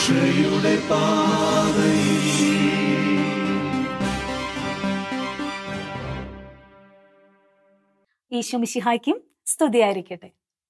രക്ഷയുടെ പാതയിൽ ഈശോ മിശിഹായ്ക്കും സ്തുതിയായിരിക്കട്ടെ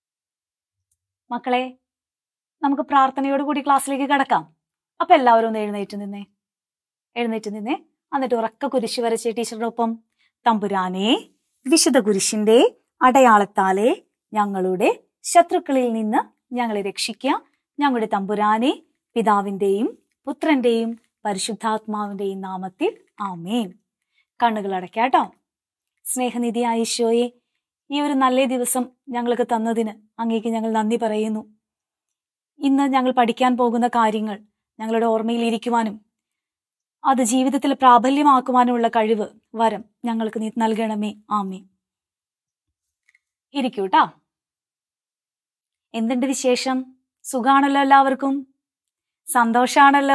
മക്കളെ നമുക്ക് പ്രാർത്ഥനയോട് കൂടി ക്ലാസ്സിലേക്ക് കടക്കാം അപ്പൊ എല്ലാവരും ഒന്ന് എഴുന്നേറ്റ് നിന്നേ എഴുന്നേറ്റ് നിന്നേ എന്നിട്ട് ഉറക്ക കുരിശ് വരച്ച ടീച്ചറുടെ ഒപ്പം തമ്പുരാനെ വിശുദ്ധ കുരിശിന്റെ അടയാളത്താലെ ഞങ്ങളുടെ ശത്രുക്കളിൽ നിന്ന് ഞങ്ങളെ രക്ഷിക്കുക ഞങ്ങളുടെ തമ്പുരാനെ പിതാവിന്റെയും പുത്രന്റെയും പരിശുദ്ധാത്മാവിന്റെയും നാമത്തിൽ ആമേൻ കണ്ണുകൾ അടയ്ക്കാട്ടോ സ്നേഹനിധിയായ ഈശോയെ ഈ ഒരു നല്ല ദിവസം ഞങ്ങൾക്ക് തന്നതിന് അങ്ങേക്ക് ഞങ്ങൾ നന്ദി പറയുന്നു ഇന്ന് ഞങ്ങൾ പഠിക്കാൻ പോകുന്ന കാര്യങ്ങൾ ഞങ്ങളുടെ ഓർമ്മയിൽ ഇരിക്കുവാനും അത് ജീവിതത്തിൽ പ്രാബല്യമാക്കുവാനുമുള്ള കഴിവ് വരം ഞങ്ങൾക്ക് നീ നൽകണമേ ആമേ ഇരിക്കൂട്ടാ എന്തുണ്ട് വിശേഷം സുഖാണല്ലോ എല്ലാവർക്കും സന്തോഷാണല്ലോ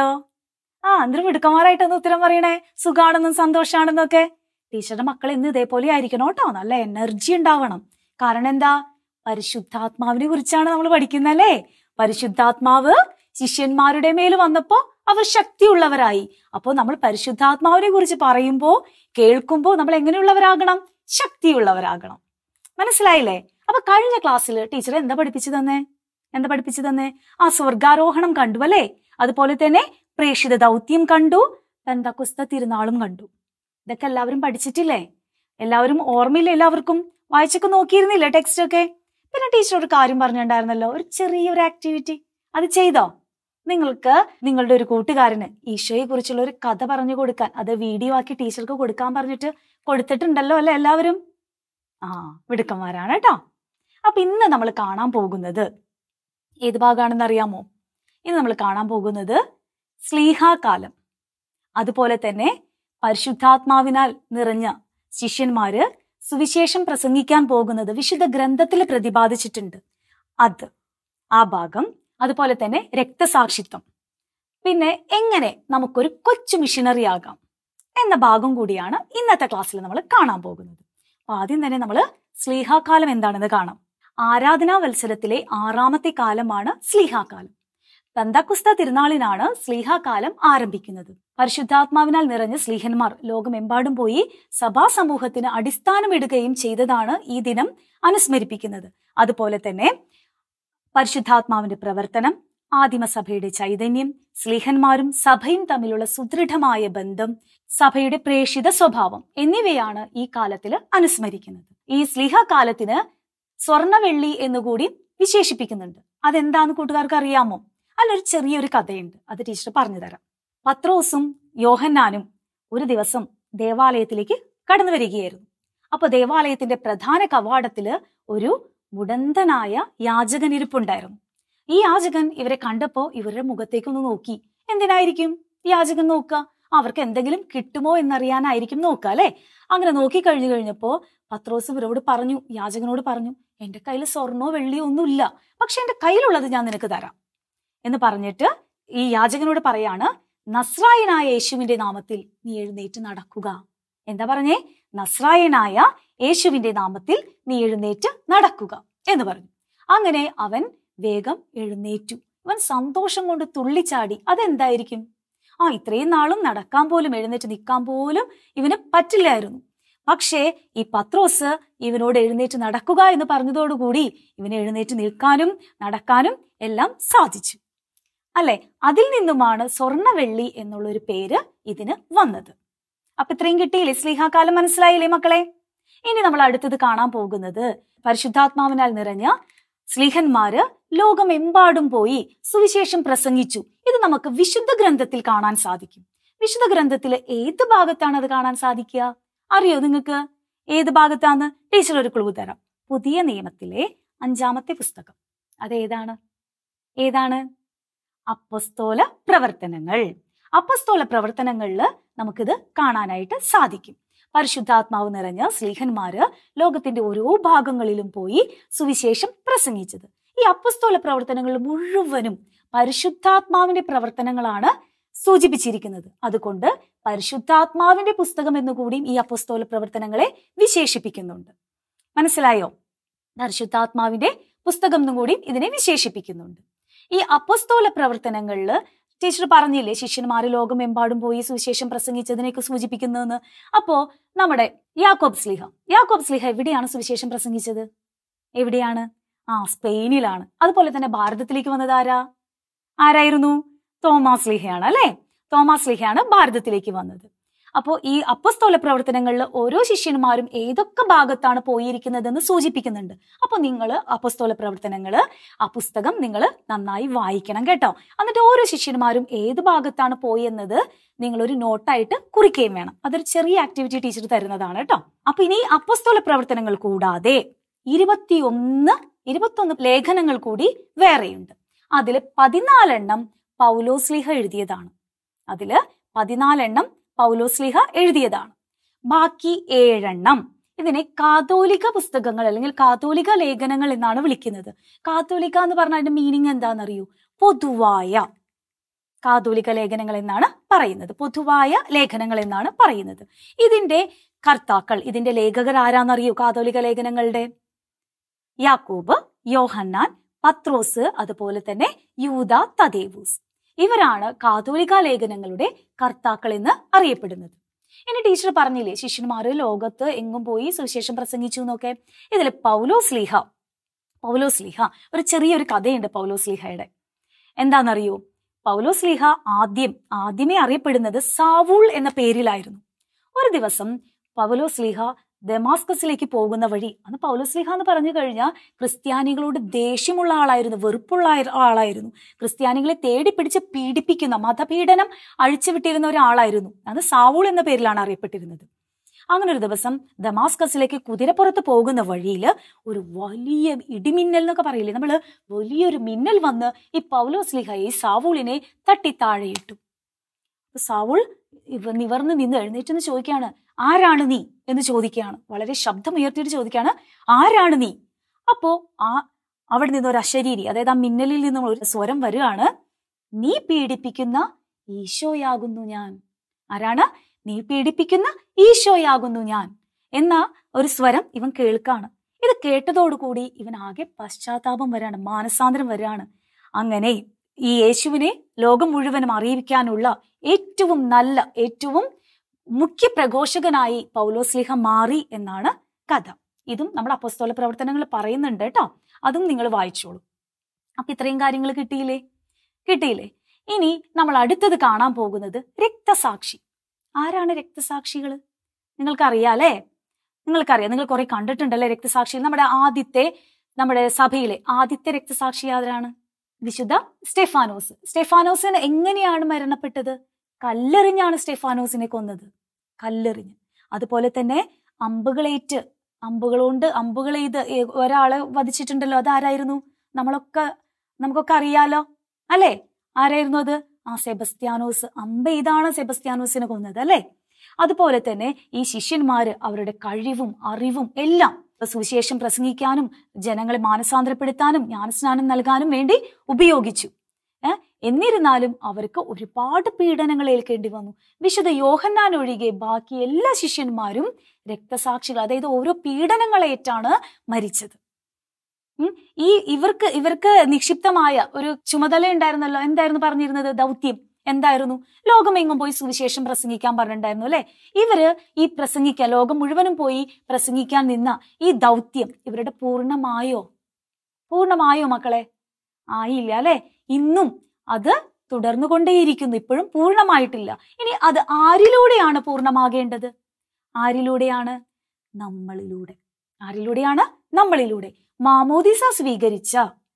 ആ എന്തൊരു മിടുക്കന്മാരായിട്ടൊന്ന് ഉത്തരം പറയണേ സുഖാണെന്നും സന്തോഷാണെന്നൊക്കെ ടീച്ചറുടെ മക്കൾ ഇന്ന് ഇതേപോലെ ആയിരിക്കണം കേട്ടോ നല്ല എനർജി ഉണ്ടാവണം കാരണം എന്താ പരിശുദ്ധാത്മാവിനെ കുറിച്ചാണ് നമ്മൾ പഠിക്കുന്നല്ലേ പരിശുദ്ധാത്മാവ് ശിഷ്യന്മാരുടെ മേൽ വന്നപ്പോ അവർ ശക്തിയുള്ളവരായി അപ്പോൾ നമ്മൾ പരിശുദ്ധാത്മാവിനെ കുറിച്ച് പറയുമ്പോൾ കേൾക്കുമ്പോൾ നമ്മൾ എങ്ങനെയുള്ളവരാകണം ശക്തിയുള്ളവരാകണം മനസ്സിലായില്ലേ അപ്പൊ കഴിഞ്ഞ ക്ലാസ്സിൽ ടീച്ചർ എന്താ പഠിപ്പിച്ചു തന്നെ എന്താ പഠിപ്പിച്ചു തന്നെ ആ സ്വർഗാരോഹണം കണ്ടു അല്ലേ അതുപോലെ തന്നെ പ്രേക്ഷിത ദൗത്യം കണ്ടു പെന്തക്കുസ്ത തിരുനാളും കണ്ടു ഇതൊക്കെ എല്ലാവരും പഠിച്ചിട്ടില്ലേ എല്ലാവരും ഓർമ്മയില്ല എല്ലാവർക്കും വായിച്ചൊക്കെ നോക്കിയിരുന്നില്ലേ ടെക്സ്റ്റ് ഒക്കെ പിന്നെ ടീച്ചർ ഒരു കാര്യം പറഞ്ഞിട്ടുണ്ടായിരുന്നല്ലോ ഒരു ചെറിയൊരു ആക്ടിവിറ്റി അത് ചെയ്തോ നിങ്ങൾക്ക് നിങ്ങളുടെ ഒരു കൂട്ടുകാരന് ഈശോയെ കുറിച്ചുള്ള ഒരു കഥ പറഞ്ഞു കൊടുക്കാൻ അത് വീഡിയോ ആക്കി ടീച്ചർക്ക് കൊടുക്കാൻ പറഞ്ഞിട്ട് കൊടുത്തിട്ടുണ്ടല്ലോ അല്ലെ എല്ലാവരും ആ മിടുക്കന്മാരാണ് കേട്ടോ അപ്പൊ ഇന്ന് നമ്മൾ കാണാൻ പോകുന്നത് ഏത് ഭാഗമാണെന്ന് അറിയാമോ ഇന്ന് നമ്മൾ കാണാൻ പോകുന്നത് സ്ലീഹാകാലം അതുപോലെ തന്നെ പരിശുദ്ധാത്മാവിനാൽ നിറഞ്ഞ ശിഷ്യന്മാര് സുവിശേഷം പ്രസംഗിക്കാൻ പോകുന്നത് വിശുദ്ധ ഗ്രന്ഥത്തിൽ പ്രതിപാദിച്ചിട്ടുണ്ട് അത് ആ ഭാഗം അതുപോലെ തന്നെ രക്തസാക്ഷിത്വം പിന്നെ എങ്ങനെ നമുക്കൊരു കൊച്ചു മിഷനറി ആകാം എന്ന ഭാഗം കൂടിയാണ് ഇന്നത്തെ ക്ലാസ്സിൽ നമ്മൾ കാണാൻ പോകുന്നത് അപ്പൊ ആദ്യം തന്നെ നമ്മൾ സ്ലീഹാകാലം എന്താണെന്ന് കാണാം ആരാധനാ വത്സരത്തിലെ ആറാമത്തെ കാലമാണ് സ്ലീഹാകാലം പെന്തക്കുസ്ത തിരുനാളിനാണ് സ്ലീഹാകാലം ആരംഭിക്കുന്നത് പരിശുദ്ധാത്മാവിനാൽ നിറഞ്ഞ സ്ലീഹന്മാർ ലോകമെമ്പാടും പോയി സഭാ സമൂഹത്തിന് അടിസ്ഥാനമിടുകയും ചെയ്തതാണ് ഈ ദിനം അനുസ്മരിപ്പിക്കുന്നത് അതുപോലെ തന്നെ പരിശുദ്ധാത്മാവിന്റെ പ്രവർത്തനം ആദിമസഭയുടെ ചൈതന്യം സ്ലീഹന്മാരും സഭയും തമ്മിലുള്ള സുദൃഢമായ ബന്ധം സഭയുടെ പ്രേഷിത സ്വഭാവം എന്നിവയാണ് ഈ കാലത്തിൽ അനുസ്മരിക്കുന്നത് ഈ സ്ലീഹ കാലത്തിന് സ്വർണവെള്ളി എന്നുകൂടി വിശേഷിപ്പിക്കുന്നുണ്ട് അതെന്താന്ന് കൂട്ടുകാർക്ക് അറിയാമോ അല്ലൊരു ചെറിയൊരു കഥയുണ്ട് അത് ടീച്ചർ പറഞ്ഞു തരാം പത്രോസും യോഹന്നാനും ഒരു ദിവസം ദേവാലയത്തിലേക്ക് കടന്നു വരികയായിരുന്നു അപ്പൊ ദേവാലയത്തിന്റെ പ്രധാന കവാടത്തില് ഒരു മുടന്തനായ യാചകൻ ഇരിപ്പുണ്ടായിരുന്നു ഈ യാചകൻ ഇവരെ കണ്ടപ്പോ ഇവരുടെ മുഖത്തേക്കൊന്ന് നോക്കി എന്തിനായിരിക്കും ഈ യാചകൻ നോക്കുക അവർക്ക് എന്തെങ്കിലും കിട്ടുമോ എന്നറിയാനായിരിക്കും നോക്കുക അല്ലെ അങ്ങനെ നോക്കി കഴിഞ്ഞു കഴിഞ്ഞപ്പോ പത്രോസ് ഇവരോട് പറഞ്ഞു യാചകനോട് പറഞ്ഞു എന്റെ കയ്യിൽ സ്വർണോ വെള്ളിയോ ഒന്നുമില്ല പക്ഷെ എന്റെ കയ്യിലുള്ളത് ഞാൻ നിനക്ക് തരാം എന്ന് പറഞ്ഞിട്ട് ഈ യാചകനോട് പറയാണ് നസ്രായനായ യേശുവിന്റെ നാമത്തിൽ നീ എഴുന്നേറ്റ് നടക്കുക എന്താ പറഞ്ഞേ നസ്രായനായ യേശുവിന്റെ നാമത്തിൽ നീ എഴുന്നേറ്റ് നടക്കുക എന്ന് പറഞ്ഞു അങ്ങനെ അവൻ വേഗം എഴുന്നേറ്റു അവൻ സന്തോഷം കൊണ്ട് തുള്ളിച്ചാടി അതെന്തായിരിക്കും ആ ഇത്രയും നാളും നടക്കാൻ പോലും എഴുന്നേറ്റ് നിൽക്കാൻ പോലും ഇവന് പറ്റില്ലായിരുന്നു പക്ഷേ ഈ പത്രോസ് ഇവനോട് എഴുന്നേറ്റ് നടക്കുക എന്ന് പറഞ്ഞതോടുകൂടി ഇവന് എഴുന്നേറ്റ് നിൽക്കാനും നടക്കാനും എല്ലാം സാധിച്ചു അല്ലെ അതിൽ നിന്നുമാണ് സ്വർണവെള്ളി എന്നുള്ള ഒരു പേര് ഇതിന് വന്നത് അപ്പൊ ഇത്രയും കിട്ടിയില്ലേ സ്ലീഹാകാലം മനസ്സിലായില്ലേ മക്കളെ ഇനി നമ്മൾ അടുത്തത് കാണാൻ പോകുന്നത് പരിശുദ്ധാത്മാവിനാൽ നിറഞ്ഞ സ്ലീഹന്മാര് ലോകമെമ്പാടും പോയി സുവിശേഷം പ്രസംഗിച്ചു ഇത് നമുക്ക് വിശുദ്ധ ഗ്രന്ഥത്തിൽ കാണാൻ സാധിക്കും വിശുദ്ധ ഗ്രന്ഥത്തിലെ ഏത് ഭാഗത്താണ് അത് കാണാൻ സാധിക്കുക അറിയോ നിങ്ങൾക്ക് ഏത് ഭാഗത്താന്ന് ടീച്ചർ ഒരു ക്ലൂ തരാം പുതിയ നിയമത്തിലെ അഞ്ചാമത്തെ പുസ്തകം അതേതാണ് ഏതാണ് അപ്പസ്തോല പ്രവർത്തനങ്ങൾ അപ്പസ്തോല പ്രവർത്തനങ്ങളിൽ നമുക്കിത് കാണാനായിട്ട് സാധിക്കും പരിശുദ്ധാത്മാവ് നിറഞ്ഞ സ്ലീഹന്മാര് ലോകത്തിന്റെ ഓരോ ഭാഗങ്ങളിലും പോയി സുവിശേഷം പ്രസംഗിച്ചത് ഈ അപ്പസ്തോല പ്രവർത്തനങ്ങൾ മുഴുവനും പരിശുദ്ധാത്മാവിന്റെ പ്രവർത്തനങ്ങളാണ് സൂചിപ്പിച്ചിരിക്കുന്നത് അതുകൊണ്ട് പരിശുദ്ധാത്മാവിന്റെ പുസ്തകം എന്നുകൂടിയും ഈ അപ്പസ്തോല പ്രവർത്തനങ്ങളെ വിശേഷിപ്പിക്കുന്നുണ്ട് മനസ്സിലായോ പരിശുദ്ധാത്മാവിന്റെ പുസ്തകം എന്നും കൂടി ഇതിനെ വിശേഷിപ്പിക്കുന്നുണ്ട് ഈ അപ്പസ്തോല പ്രവർത്തനങ്ങളിൽ ടീച്ചർ പറഞ്ഞില്ലേ ശിഷ്യന്മാര് ലോകമെമ്പാടും പോയി സുവിശേഷം പ്രസംഗിച്ചതിനെയൊക്കെ സൂചിപ്പിക്കുന്നതെന്ന് അപ്പോ നമ്മുടെ യാക്കോബ് സ്ലിഹ യാക്കോബ് സ്ലിഹ എവിടെയാണ് സുവിശേഷം പ്രസംഗിച്ചത് എവിടെയാണ് ആ സ്പെയിനിലാണ് അതുപോലെ തന്നെ ഭാരതത്തിലേക്ക് വന്നത് ആരാ ആരായിരുന്നു തോമാസ് ലിഹയാണ് അല്ലെ തോമാസ് ലിഹയാണ് ഭാരതത്തിലേക്ക് വന്നത് അപ്പോൾ ഈ അപ്പസ്തോല പ്രവർത്തനങ്ങളിൽ ഓരോ ശിഷ്യന്മാരും ഏതൊക്കെ ഭാഗത്താണ് പോയിരിക്കുന്നതെന്ന് സൂചിപ്പിക്കുന്നുണ്ട് അപ്പൊ നിങ്ങൾ അപ്പസ്തോല പ്രവർത്തനങ്ങള് ആ പുസ്തകം നിങ്ങൾ നന്നായി വായിക്കണം കേട്ടോ എന്നിട്ട് ഓരോ ശിഷ്യന്മാരും ഏത് ഭാഗത്താണ് പോയി എന്നത് നിങ്ങൾ ഒരു നോട്ടായിട്ട് കുറിക്കുകയും വേണം അതൊരു ചെറിയ ആക്ടിവിറ്റി ടീച്ചർ തരുന്നതാണ് കേട്ടോ അപ്പൊ ഇനി അപ്പസ്തോല പ്രവർത്തനങ്ങൾ കൂടാതെ ഇരുപത്തിയൊന്ന് ഇരുപത്തൊന്ന് ലേഖനങ്ങൾ കൂടി വേറെയുണ്ട് അതിൽ പതിനാലെണ്ണം പൗലോസ്ലിഹ എഴുതിയതാണ് അതില് പതിനാലെണ്ണം പൗലോസ്ലിഹ എഴുതിയതാണ് ബാക്കി ഏഴെണ്ണം ഇതിനെ കാതോലിക പുസ്തകങ്ങൾ അല്ലെങ്കിൽ കാതോലിക ലേഖനങ്ങൾ എന്നാണ് വിളിക്കുന്നത് കാതോലിക എന്ന് പറഞ്ഞ അതിന്റെ മീനിങ് എന്താണെന്നറിയൂ പൊതുവായ കാതോലിക ലേഖനങ്ങൾ എന്നാണ് പറയുന്നത് പൊതുവായ ലേഖനങ്ങൾ എന്നാണ് പറയുന്നത് ഇതിന്റെ കർത്താക്കൾ ഇതിന്റെ ലേഖകർ ആരാന്നറിയൂ കാതോലിക ലേഖനങ്ങളുടെ യാക്കോബ് യോഹന്നാൻ പത്രോസ് അതുപോലെ തന്നെ യൂത തദേവൂസ് ഇവരാണ് കാതോലിക ലേഖനങ്ങളുടെ കർത്താക്കൾ എന്ന് അറിയപ്പെടുന്നത് ഇനി ടീച്ചർ പറഞ്ഞില്ലേ ശിഷ്യന്മാര് ലോകത്ത് എങ്ങും പോയി സുവിശേഷം പ്രസംഗിച്ചു എന്നൊക്കെ ഇതിൽ പൗലോസ് ലീഹ പൗലോസ് ലീഹ ഒരു ചെറിയൊരു കഥയുണ്ട് പൗലോസ് ലീഹയുടെ എന്താണെന്നറിയോ പൗലോസ് ലീഹ ആദ്യം ആദ്യമേ അറിയപ്പെടുന്നത് സാവൂൾ എന്ന പേരിലായിരുന്നു ഒരു ദിവസം പൗലോസ് ലീഹ ദമാസ്കസിലേക്ക് പോകുന്ന വഴി അന്ന് പൗലോസ് ലീഹ എന്ന് പറഞ്ഞു കഴിഞ്ഞാൽ ക്രിസ്ത്യാനികളോട് ദേഷ്യമുള്ള ആളായിരുന്നു വെറുപ്പുള്ള ആയ- ആളായിരുന്നു ക്രിസ്ത്യാനികളെ തേടി പിടിച്ച് പീഡിപ്പിക്കുന്ന മതപീഡനം അഴിച്ചുവിട്ടിരുന്ന ഒരാളായിരുന്നു അത് സാവൂൾ എന്ന പേരിലാണ് അറിയപ്പെട്ടിരുന്നത് അങ്ങനെ ഒരു ദിവസം ദമാസ്കസിലേക്ക് കുതിരപ്പുറത്ത് പോകുന്ന വഴിയിൽ ഒരു വലിയ ഇടിമിന്നൽ എന്നൊക്കെ പറയില്ലേ നമ്മള് വലിയൊരു മിന്നൽ വന്ന് ഈ പൗലോസ് ലിഹയെ ഈ സാവൂളിനെ തട്ടി താഴെയിട്ടു അപ്പൊ സാവൂൾ ഇവ നിവർന്ന് നിന്ന് എഴുന്നേറ്റെന്ന് ചോദിക്കാണ് ആരാണ് നീ എന്ന് ചോദിക്കുകയാണ് വളരെ ശബ്ദമുയർത്തിയിട്ട് ചോദിക്കാണ് ആരാണ് നീ അപ്പോ ആ അവിടെ നിന്ന് ഒരു അശരീരി അതായത് ആ മിന്നലിൽ നിന്നും ഒരു സ്വരം വരികയാണ് നീ പീഡിപ്പിക്കുന്ന ഈശോയാകുന്നു ഞാൻ ആരാണ് നീ പീഡിപ്പിക്കുന്ന ഈശോയാകുന്നു ഞാൻ എന്ന ഒരു സ്വരം ഇവൻ കേൾക്കാണ് ഇത് കേട്ടതോടുകൂടി ഇവൻ ആകെ പശ്ചാത്താപം വരാണ് മാനസാന്തരം വരാണ് അങ്ങനെ ഈ യേശുവിനെ ലോകം മുഴുവനും അറിയിക്കാനുള്ള ഏറ്റവും നല്ല ഏറ്റവും മുഖ്യ പ്രഘോഷകനായി പൗലോസ്ലിഹ മാറി എന്നാണ് കഥ ഇതും നമ്മൾ അപ്പസ്തോല പ്രവർത്തനങ്ങൾ പറയുന്നുണ്ട് കേട്ടോ അതും നിങ്ങൾ വായിച്ചോളൂ അപ്പൊ ഇത്രയും കാര്യങ്ങൾ കിട്ടിയില്ലേ കിട്ടിയില്ലേ ഇനി നമ്മൾ അടുത്തത് കാണാൻ പോകുന്നത് രക്തസാക്ഷി ആരാണ് രക്തസാക്ഷികൾ നിങ്ങൾക്കറിയാലേ നിങ്ങൾക്കറിയാം നിങ്ങൾ കുറെ കണ്ടിട്ടുണ്ടല്ലേ രക്തസാക്ഷി നമ്മുടെ ആദ്യത്തെ നമ്മുടെ സഭയിലെ ആദ്യത്തെ രക്തസാക്ഷി ആരാണ് വിശുദ്ധ സ്റ്റെഫാനോസ് സ്റ്റെഫാനോസിന് എങ്ങനെയാണ് മരണപ്പെട്ടത് കല്ലെറിഞ്ഞാണ് സ്റ്റെഫാനോസിനെ കൊന്നത് കല്ലെറിഞ്ഞ് അതുപോലെ തന്നെ അമ്പുകളേറ്റ് അമ്പുകളുണ്ട് അമ്പുകളെയ്ത് ഏ- ഒരാളെ വധിച്ചിട്ടുണ്ടല്ലോ അതാരായിരുന്നു നമ്മളൊക്കെ നമുക്കൊക്കെ അറിയാലോ അല്ലേ ആരായിരുന്നു അത് ആ സെബസ്ത്യാനോസ് അമ്പ ഇതാണ് സെബസ്ത്യാനോസിനെ കൊന്നത് അല്ലേ അതുപോലെ തന്നെ ഈ ശിഷ്യന്മാര് അവരുടെ കഴിവും അറിവും എല്ലാം സുവിശേഷം പ്രസംഗിക്കാനും ജനങ്ങളെ മാനസാന്തരപ്പെടുത്താനും ജ്ഞാനസ്നാനം നൽകാനും വേണ്ടി ഉപയോഗിച്ചു ഏ എന്നിരുന്നാലും അവർക്ക് ഒരുപാട് പീഡനങ്ങൾ ഏൽക്കേണ്ടി വന്നു വിശുദ്ധ യോഹന്നാൻ ഒഴികെ ബാക്കി എല്ലാ ശിഷ്യന്മാരും രക്തസാക്ഷികൾ അതായത് ഓരോ പീഡനങ്ങളേറ്റാണ് മരിച്ചത് ഉം. ഈ ഇവർക്ക് ഇവർക്ക് നിക്ഷിപ്തമായ ഒരു ചുമതല ഉണ്ടായിരുന്നല്ലോ എന്തായിരുന്നു പറഞ്ഞിരുന്നത് ദൗത്യം എന്തായിരുന്നു ലോകമെങ്ങും പോയി സുവിശേഷം പ്രസംഗിക്കാൻ പറഞ്ഞിട്ടുണ്ടായിരുന്നു അല്ലെ ഇവര് ഈ പ്രസംഗിക്കാൻ ലോകം മുഴുവനും പോയി പ്രസംഗിക്കാൻ നിന്ന ഈ ദൗത്യം ഇവരുടെ പൂർണ്ണമായോ പൂർണ്ണമായോ മക്കളെ ആയില്ല അല്ലെ ഇന്നും അത് തുടർന്നുകൊണ്ടേയിരിക്കുന്നു ഇപ്പോഴും പൂർണ്ണമായിട്ടില്ല ഇനി അത് ആരിലൂടെയാണ് പൂർണ്ണമാകേണ്ടത് ആരിലൂടെയാണ് നമ്മളിലൂടെ ആരിലൂടെയാണ് നമ്മളിലൂടെ മാമോദിസ സ്വീകരിച്ച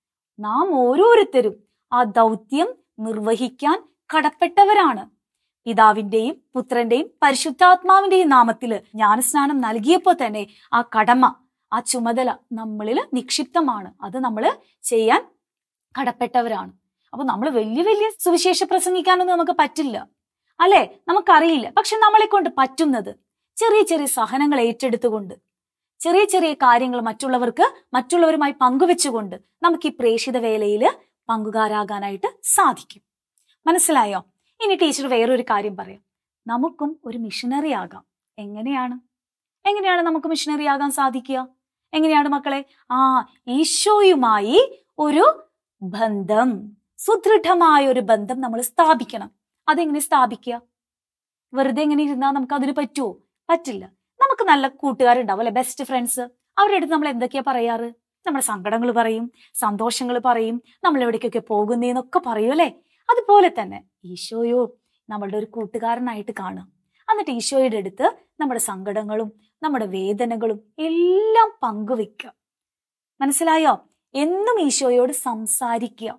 നാം ഓരോരുത്തരും ആ ദൗത്യം നിർവഹിക്കാൻ കടപ്പെട്ടവരാണ് പിതാവിന്റെയും പുത്രന്റെയും പരിശുദ്ധാത്മാവിന്റെയും നാമത്തില് ജ്ഞാനസ്നാനം നൽകിയപ്പോ തന്നെ ആ കടമ ആ ചുമതല നമ്മളിൽ നിക്ഷിപ്തമാണ് അത് നമ്മൾ ചെയ്യാൻ കടപ്പെട്ടവരാണ് അപ്പൊ നമ്മൾ വലിയ വലിയ സുവിശേഷ പ്രസംഗിക്കാനൊന്നും നമുക്ക് പറ്റില്ല അല്ലെ നമുക്കറിയില്ല പക്ഷെ നമ്മളെ കൊണ്ട് പറ്റുന്നത് ചെറിയ ചെറിയ സഹനങ്ങൾ ഏറ്റെടുത്തുകൊണ്ട് ചെറിയ ചെറിയ കാര്യങ്ങൾ മറ്റുള്ളവർക്ക് മറ്റുള്ളവരുമായി പങ്കുവെച്ചുകൊണ്ട് നമുക്ക് ഈ പ്രേഷിത വേലയിൽ പങ്കുകാരാകാനായിട്ട് സാധിക്കും മനസ്സിലായോ ഇനി ടീച്ചർ വേറൊരു കാര്യം പറയാം നമുക്കും ഒരു മിഷനറി ആകാം എങ്ങനെയാണ് എങ്ങനെയാണ് നമുക്ക് മിഷനറി ആകാൻ സാധിക്കുക എങ്ങനെയാണ് മക്കളെ ആ ഈശോയുമായി ഒരു ബന്ധം സുദൃഢമായ ഒരു ബന്ധം നമ്മൾ സ്ഥാപിക്കണം അതെങ്ങനെ സ്ഥാപിക്കുക വെറുതെ എങ്ങനെ ഇരുന്നാൽ നമുക്ക് അതിന് പറ്റുമോ പറ്റില്ല നമുക്ക് നല്ല കൂട്ടുകാരുണ്ടാവും അല്ലെ ബെസ്റ്റ് ഫ്രണ്ട്സ് അവരുടെ അടുത്ത് നമ്മൾ എന്തൊക്കെയാ പറയാറ് നമ്മുടെ സങ്കടങ്ങൾ പറയും സന്തോഷങ്ങൾ പറയും നമ്മൾ എവിടേക്കൊക്കെ പോകുന്നേന്നൊക്കെ പറയും അല്ലെ അതുപോലെ തന്നെ ഈശോയോ നമ്മളുടെ ഒരു കൂട്ടുകാരനായിട്ട് കാണുക എന്നിട്ട് ഈശോയുടെ അടുത്ത് നമ്മുടെ സങ്കടങ്ങളും നമ്മുടെ വേദനകളും എല്ലാം പങ്കുവെക്കുക മനസ്സിലായോ എന്നും ഈശോയോട് സംസാരിക്കുക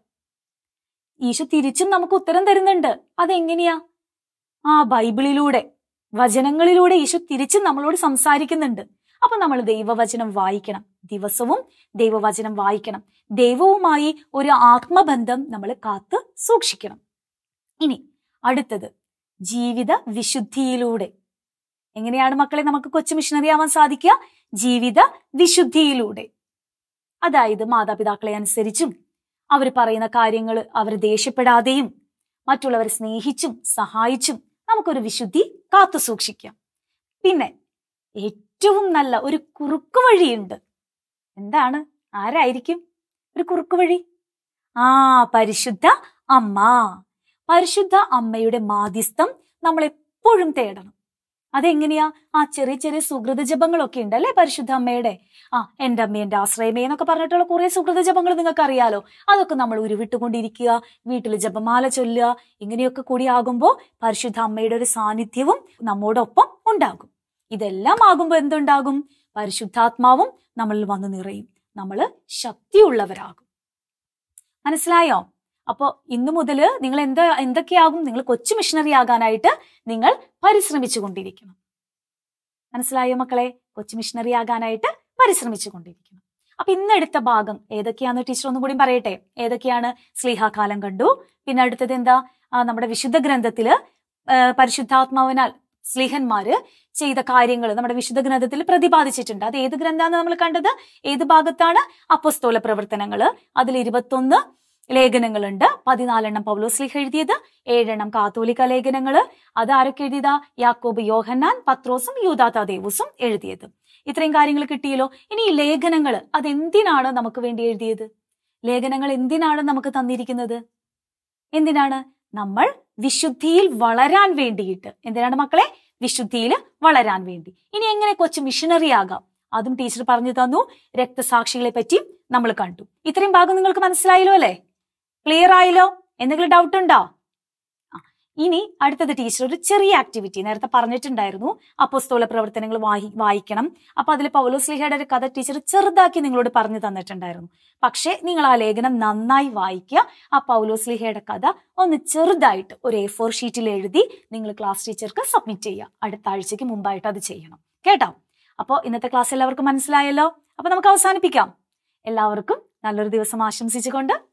ഈശോ തിരിച്ചും നമുക്ക് ഉത്തരം തരുന്നുണ്ട് അതെങ്ങനെയാ ആ ബൈബിളിലൂടെ വചനങ്ങളിലൂടെ ഈശോ തിരിച്ചും നമ്മളോട് സംസാരിക്കുന്നുണ്ട് അപ്പൊ നമ്മൾ ദൈവവചനം വായിക്കണം ദിവസവും ദൈവവചനം വായിക്കണം ദൈവവുമായി ഒരു ആത്മബന്ധം നമ്മൾ കാത്ത് സൂക്ഷിക്കണം ഇനി അടുത്തത് ജീവിത വിശുദ്ധിയിലൂടെ എങ്ങനെയാണ് മക്കളെ നമുക്ക് കൊച്ചു മിഷണറി ആവാൻ സാധിക്കുക ജീവിത വിശുദ്ധിയിലൂടെ അതായത് മാതാപിതാക്കളെ അനുസരിച്ചും അവർ പറയുന്ന കാര്യങ്ങൾ അവർ ദേഷ്യപ്പെടാതെയും മറ്റുള്ളവരെ സ്നേഹിച്ചും സഹായിച്ചും നമുക്കൊരു വിശുദ്ധി കാത്തു സൂക്ഷിക്കാം പിന്നെ ഏറ്റവും നല്ല ഒരു കുറുക്കു വഴിയുണ്ട് എന്താണ് ആരായിരിക്കും ഒരു കുറുക്കു വഴി ആ പരിശുദ്ധ അമ്മ പരിശുദ്ധ അമ്മയുടെ മാധ്യസ്ഥം നമ്മൾ എപ്പോഴും തേടണം അതെങ്ങനെയാ ആ ചെറിയ ചെറിയ സുഹൃത ജപങ്ങളൊക്കെ ഉണ്ട് അല്ലെ പരിശുദ്ധ അമ്മയുടെ ആ എന്റെ അമ്മ എന്റെ ആശ്രയമേ എന്നൊക്കെ പറഞ്ഞിട്ടുള്ള കുറെ സുഹൃത ജപങ്ങൾ നിങ്ങൾക്ക് അറിയാലോ അതൊക്കെ നമ്മൾ ഉരുവിട്ടുകൊണ്ടിരിക്കുക വീട്ടിൽ ജപമാല ചൊല്ലുക ഇങ്ങനെയൊക്കെ കൂടി ആകുമ്പോൾ പരിശുദ്ധ അമ്മയുടെ ഒരു സാന്നിധ്യവും നമ്മോടൊപ്പം ഉണ്ടാകും ഇതെല്ലാം ആകുമ്പോൾ എന്തുണ്ടാകും പരിശുദ്ധാത്മാവും നമ്മളിൽ വന്നു നിറയും നമ്മൾ ശക്തിയുള്ളവരാകും മനസ്സിലായോ അപ്പോ ഇന്നു മുതൽ നിങ്ങൾ എന്താ എന്തൊക്കെയാകും നിങ്ങൾ കൊച്ചു മിഷണറി ആകാനായിട്ട് നിങ്ങൾ പരിശ്രമിച്ചു കൊണ്ടിരിക്കണം മനസ്സിലായോ മക്കളെ കൊച്ചു മിഷണറി ആകാനായിട്ട് പരിശ്രമിച്ചു കൊണ്ടിരിക്കണം അപ്പൊ ഇന്ന് എടുത്ത ഭാഗം ഏതൊക്കെയാന്ന് ടീച്ചർ ഒന്നും കൂടി പറയട്ടെ ഏതൊക്കെയാണ് സ്ലീഹാകാലം കണ്ടു പിന്നെ അടുത്തത് എന്താ ആ, നമ്മുടെ വിശുദ്ധ ഗ്രന്ഥത്തില് ആ, പരിശുദ്ധാത്മാവിനാൽ സ്ലീഹന്മാര് ചെയ്ത കാര്യങ്ങൾ നമ്മുടെ വിശുദ്ധ ഗ്രന്ഥത്തിൽ പ്രതിപാദിച്ചിട്ടുണ്ട് അത് ഏത് ഗ്രന്ഥാന്ന് നമ്മൾ കണ്ടത് ഏത് ഭാഗത്താണ് അപ്പസ്തോല പ്രവർത്തനങ്ങള് അതിൽ ഇരുപത്തൊന്ന് ലേഖനങ്ങളുണ്ട് പതിനാലെണ്ണം പൗലോസ്ലിഹ് എഴുതിയത് ഏഴെണ്ണം കാത്തോലിക്ക ലേഖനങ്ങള് അത് ആരൊക്കെ എഴുതിയതാ യാക്കോബ് യോഹന്നാൻ പത്രോസും യൂദാത്ത ദേവൂസും എഴുതിയത് ഇത്രയും കാര്യങ്ങൾ കിട്ടിയല്ലോ ഇനി ഈ ലേഖനങ്ങൾ അതെന്തിനാണ് നമുക്ക് വേണ്ടി എഴുതിയത് ലേഖനങ്ങൾ എന്തിനാണ് നമുക്ക് തന്നിരിക്കുന്നത് എന്തിനാണ് നമ്മൾ വിശുദ്ധിയിൽ വളരാൻ വേണ്ടിയിട്ട് എന്തിനാണ് മക്കളെ വിശുദ്ധിയിൽ വളരാൻ വേണ്ടി ഇനി എങ്ങനെ കൊച്ചു മിഷനറി ആകാം അതും ടീച്ചർ പറഞ്ഞു തന്നു രക്തസാക്ഷികളെ പറ്റി നമ്മൾ കണ്ടു ഇത്രയും ഭാഗം നിങ്ങൾക്ക് മനസ്സിലായല്ലോ അല്ലേ ക്ലിയർ ആയല്ലോ എന്തെങ്കിലും ഡൗട്ട് ഉണ്ടോ ആ, ഇനി അടുത്തത് ടീച്ചർ ഒരു ചെറിയ ആക്ടിവിറ്റി നേരത്തെ പറഞ്ഞിട്ടുണ്ടായിരുന്നു അപ്പോസ്തോല പ്രവർത്തനങ്ങൾ വായി വായിക്കണം അപ്പൊ അതിൽ പൗലോസ്ലിഹയുടെ ഒരു കഥ ടീച്ചർ ചെറുതാക്കി നിങ്ങളോട് പറഞ്ഞു തന്നിട്ടുണ്ടായിരുന്നു പക്ഷേ നിങ്ങൾ ആ ലേഖനം നന്നായി വായിക്കുക ആ പൗലോസ്ലിഹയുടെ കഥ ഒന്ന് ചെറുതായിട്ട് ഒരു എ ഫോർ ഷീറ്റിൽ എഴുതി നിങ്ങൾ ക്ലാസ് ടീച്ചർക്ക് സബ്മിറ്റ് ചെയ്യുക അടുത്ത ആഴ്ചയ്ക്ക് മുമ്പായിട്ട് അത് ചെയ്യണം കേട്ടോ അപ്പോൾ ഇന്നത്തെ ക്ലാസ് എല്ലാവർക്കും മനസ്സിലായല്ലോ അപ്പൊ നമുക്ക് അവസാനിപ്പിക്കാം എല്ലാവർക്കും നല്ലൊരു ദിവസം ആശംസിച്ചുകൊണ്ട്